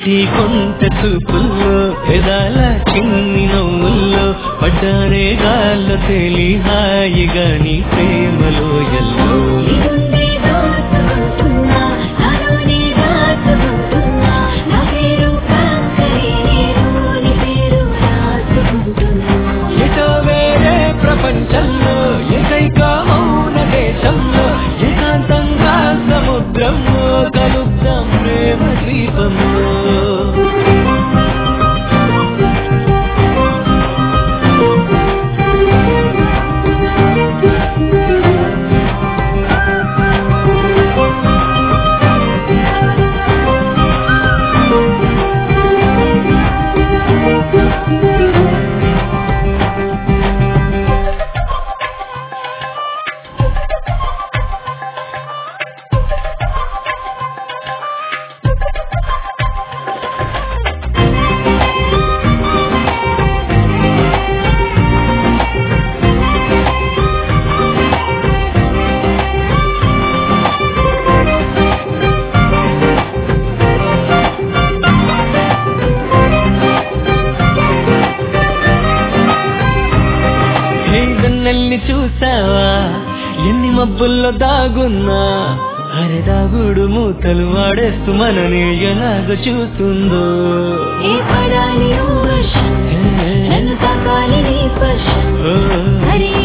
ఈ కొంత చూపుల్లో పెదాల చిన్ని నవ్వుల్లో పడ్డానే గాల్లో తేలి హాయిగా నీ ప్రేమలో ఎల్లో ఇదుండే దోచుకుంటున్నా నాలోనే దాచుకుంటున్నా నా పేరు కాకరే నేను నీ పేరు రాసుకుంటున్నా ఎటో వేరే ప్రపంచంలో ఏకైక మౌన దేశంలో ఏకాంతంగా సముద్రంలో కలుద్దాం ప్రేమ ద్వీపంలో నెల్లి చూసావా ఎన్ని మబ్బుల్లో దాగున్నా అరే దాగుడు మూతలు వాడేస్తూ మనని ఎలాగ చూస్తుందో ఏ పడాలి ఓ వర్షం నన్ను తాకాలి నీ స్పర్శం ఓ, మరి